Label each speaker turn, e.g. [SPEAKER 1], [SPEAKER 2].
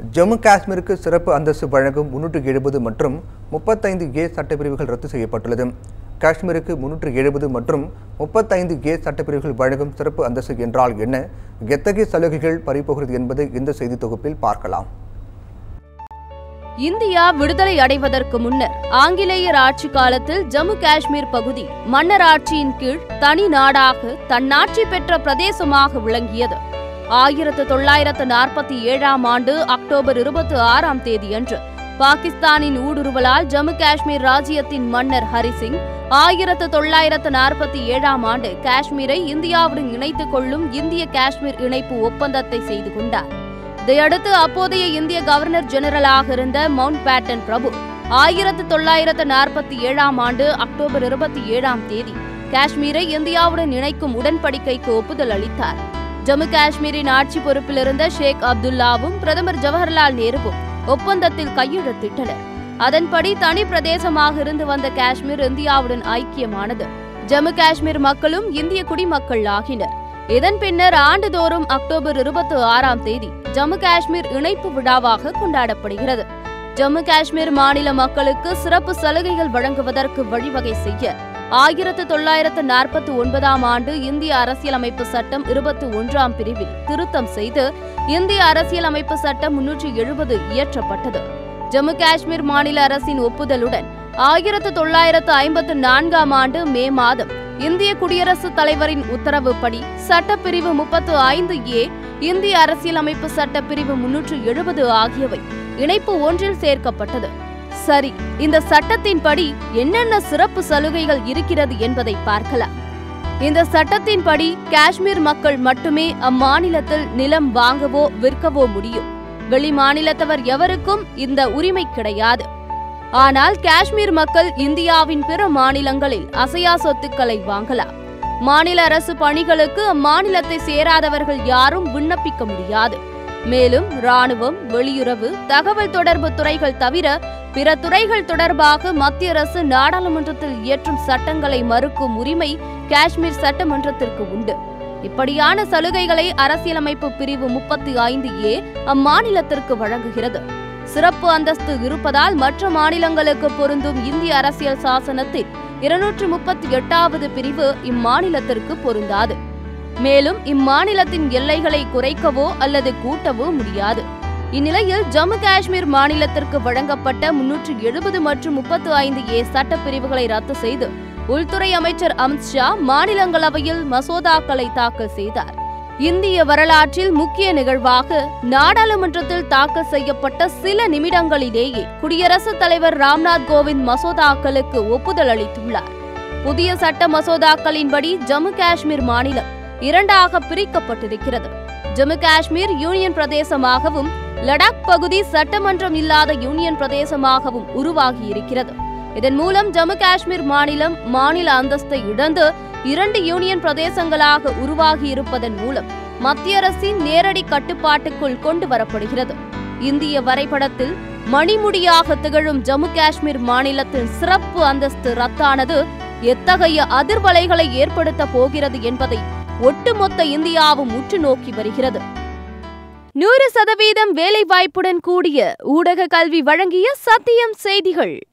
[SPEAKER 1] ஜம்மு காஷ்மீருக்கு சிறப்பு அந்தஸ்து வழங்கும் முன்னூற்று எழுபது மற்றும் முப்பத்தைந்து ஏ சட்டப்பிரிவுகள் ரத்து செய்யப்பட்டுள்ளது காஷ்மீருக்கு முன்னூற்று எழுபது மற்றும் முப்பத்தைந்து ஏ சட்டப்பிரிவுகள் வழங்கும் சிறப்பு அந்தஸ்து என்றால் என்ன எத்தகைய சலுகைகள் பறிபோகிறது என்பதை இந்த செய்தி தொகுப்பில் பார்க்கலாம்
[SPEAKER 2] இந்தியா விடுதலை அடைவதற்கு முன்னர் ஆங்கிலேயர் ஆட்சி காலத்தில் ஜம்மு காஷ்மீர் பகுதி மன்னர் ஆட்சியின் கீழ் தனி நாடாக தன்னாட்சி பெற்ற பிரதேசமாக விளங்கியது ஆயிரத்து தொள்ளாயிரத்து நாற்பத்தி ஏழாம் ஆண்டு அக்டோபர் இருபத்தி ஆறாம் தேதியன்று பாகிஸ்தானின் ஊடுருவலால் ஜம்மு காஷ்மீர் ராஜ்யத்தின் மன்னர் ஹரிசிங் ஆயிரத்து தொள்ளாயிரத்து நாற்பத்தி ஏழாம் ஆண்டு காஷ்மீரை இந்தியாவுடன் இணைத்துக் கொள்ளும் இந்திய காஷ்மீர் இணைப்பு ஒப்பந்தத்தை செய்து கொண்டார் இதையடுத்து அப்போதைய இந்திய கவர்னர் ஜெனரலாக இருந்த மவுண்ட் பேட்டன் பிரபு ஆயிரத்து தொள்ளாயிரத்து நாற்பத்தி ஏழாம் ஆண்டு அக்டோபர் இருபத்தி ஏழாம் தேதி காஷ்மீரை இந்தியாவுடன் இணைக்கும் உடன்படிக்கைக்கு ஒப்புதல் அளித்தார் ஜம்மு காஷ்மீரின் ஆட்சி பொறுப்பில் இருந்த ஷேக் அப்துல்லாவும் பிரதமர் ஜவஹர்லால் நேருவும் ஒப்பந்தத்தில் கையெழுத்திட்டனர் அதன்படி தனி பிரதேசமாக இருந்து வந்த காஷ்மீர் இந்தியாவுடன் ஐக்கியமானது ஜம்மு காஷ்மீர் மக்களும் இந்திய குடிமக்கள் ஆகினர் இதன் பின்னர் ஆண்டுதோறும் அக்டோபர் இருபத்தி ஆறாம் தேதி ஜம்மு காஷ்மீர் இணைப்பு விழாவாக கொண்டாடப்படுகிறது ஜம்மு காஷ்மீர் மாநில மக்களுக்கு சிறப்பு சலுகைகள் வழங்குவதற்கு வழிவகை செய்ய ஆயிரத்து தொள்ளாயிரத்து நாற்பத்தி ஒன்பதாம் ஆண்டு இந்திய அரசியலமைப்பு சட்டம் இருபத்தி ஒன்றாம் பிரிவில் திருத்தம் செய்து இந்திய அரசியலமைப்பு சட்டம் முன்னூற்றி எழுபது இயற்றப்பட்டது ஜம்மு காஷ்மீர் மாநில அரசின் ஒப்புதலுடன் ஆயிரத்து தொள்ளாயிரத்து ஐம்பத்து நான்காம் ஆண்டு மே மாதம் இந்திய குடியரசுத் தலைவரின் உத்தரவுப்படி சட்டப்பிரிவு முப்பத்து ஐந்து ஏ இந்திய அரசியலமைப்பு சட்டப்பிரிவு முன்னூற்று எழுபது ஆகியவை இணைப்பு ஒன்றில் சேர்க்கப்பட்டது சரி இந்த சட்டத்தின்படி என்னென்ன சிறப்பு சலுகைகள் இருக்கிறது என்பதை பார்க்கலாம் இந்த சட்டத்தின்படி காஷ்மீர் மக்கள் மட்டுமே அம்மாநிலத்தில் நிலம் வாங்கவோ விற்கவோ முடியும் வெளி மாநிலத்தவர் எவருக்கும் இந்த உரிமை கிடையாது ஆனால் காஷ்மீர் மக்கள் இந்தியாவின் பிற மாநிலங்களில் அசையா சொத்துக்களை வாங்கலாம் மாநில அரசு பணிகளுக்கு அம்மாநிலத்தை சேராதவர்கள் யாரும் விண்ணப்பிக்க முடியாது மேலும் ராணுவம் வெளியுறவு தகவல் தொடர்பு துறைகள் தவிர பிற துறைகள் தொடர்பாக மத்திய அரசு நாடாளுமன்றத்தில் இயற்றும் சட்டங்களை மறுக்கும் உரிமை காஷ்மீர் சட்டமன்றத்திற்கு உண்டு இப்படியான சலுகைகளை அரசியலமைப்பு பிரிவு முப்பத்தி ஐந்து ஏ அம்மாநிலத்திற்கு வழங்குகிறது சிறப்பு அந்தஸ்து இருப்பதால் மற்ற மாநிலங்களுக்கு பொருந்தும் இந்திய அரசியல் சாசனத்தில் இருநூற்று முப்பத்தி எட்டாவது பிரிவு இம்மாநிலத்திற்கு பொருந்தாது மேலும் இம்மாநிலத்தின் எல்லைகளை குறைக்கவோ அல்லது கூட்டவோ முடியாது இந்நிலையில் ஜம்மு காஷ்மீர் மாநிலத்திற்கு வழங்கப்பட்ட முன்னூற்று எழுபது மற்றும் முப்பத்து ஐந்து ஏ சட்டப்பிரிவுகளை ரத்து செய்து உள்துறை அமைச்சர் அமித்ஷா மாநிலங்களவையில் மசோதாக்களை தாக்கல் செய்தார் இந்திய வரலாற்றில் முக்கிய நிகழ்வாக நாடாளுமன்றத்தில் தாக்கல் செய்யப்பட்ட சில நிமிடங்களிலேயே குடியரசுத் தலைவர் ராம்நாத் கோவிந்த் மசோதாக்களுக்கு ஒப்புதல் அளித்துள்ளார் புதிய சட்ட மசோதாக்களின்படி ஜம்மு காஷ்மீர் மாநிலம் இரண்டாக பிரிக்கப்பட்டிருக்கிறது ஜம்மு காஷ்மீர் யூனியன் பிரதேசமாகவும் லடாக் பகுதி சட்டமன்றம் இல்லாத யூனியன் பிரதேசமாகவும் உருவாகி இருக்கிறது இதன் மூலம் ஜம்மு காஷ்மீர் மாநிலம் மாநில அந்தஸ்தை இழந்து இரண்டு யூனியன் பிரதேசங்களாக உருவாகி இருப்பதன் மூலம் மத்திய அரசின் நேரடி கட்டுப்பாட்டுக்குள் கொண்டு வரப்படுகிறது இந்திய வரைபடத்தில் மணிமுடியாக திகழும் ஜம்மு காஷ்மீர் மாநிலத்தின் சிறப்பு அந்தஸ்து ரத்தானது எத்தகைய அதிர்வலைகளை ஏற்படுத்த போகிறது என்பதை ஒட்டுமொத்த இந்தியாவும் உற்று நோக்கி வருகிறது நூறு சதவீதம் வேலைவாய்ப்புடன் கூடிய ஊடக கல்வி வழங்கிய சத்தியம் செய்திகள்